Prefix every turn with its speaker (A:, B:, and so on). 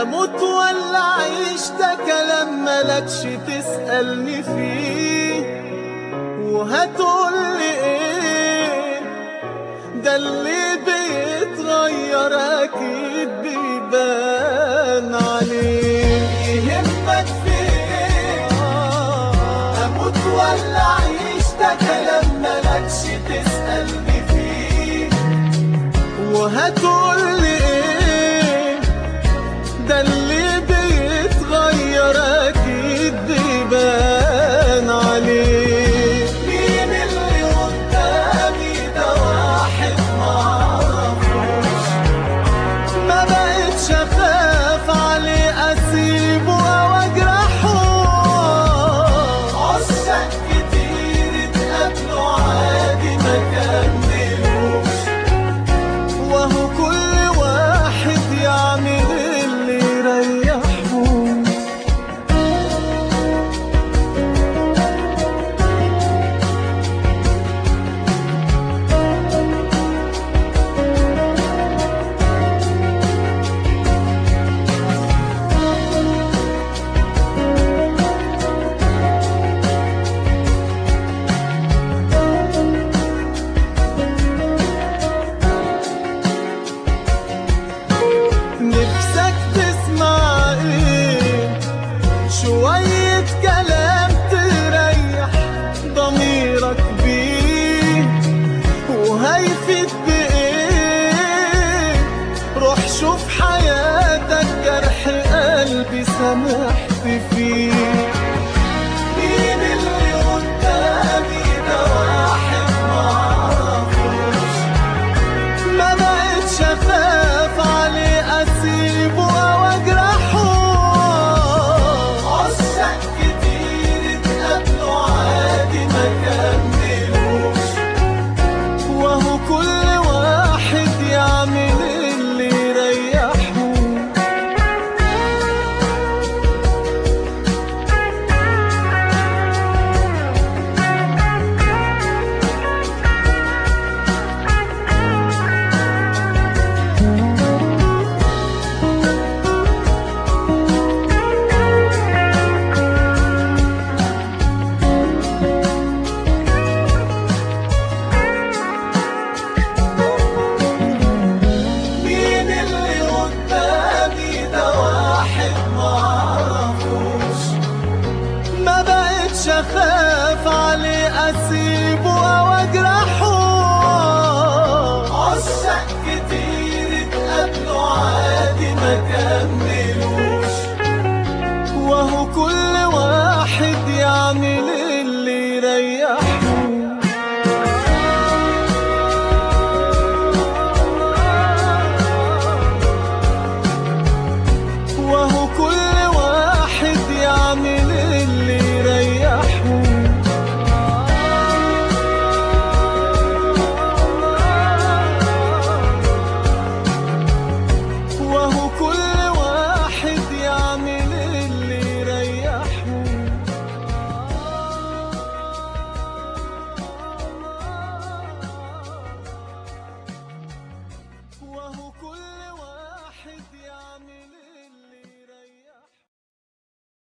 A: اموت ولا اعيش ده كلام ملكش تسألني فيه وهتقولي ايه ده اللي بيتغير اكيد بيبان عليه يهمك في ايه اموت ولا اعيش ده كلام ملكش تسألني فيه وهتقولي ايه ده اللي بيتغير اكيد بيبان عليه مين اللي قدامي ده واحد معرفوش ما بقتش اخاف عليه اسيبه او اجرحه عشاق كتير اتقابلوا عادي ما كملوش وهو كل واحد يعمل اللي يريحه نفسك تسمع ايه شوية كلام تريح ضميرك بيه وهيفيد بايه روح شوف حياتك جرح قلبي سامحت فيه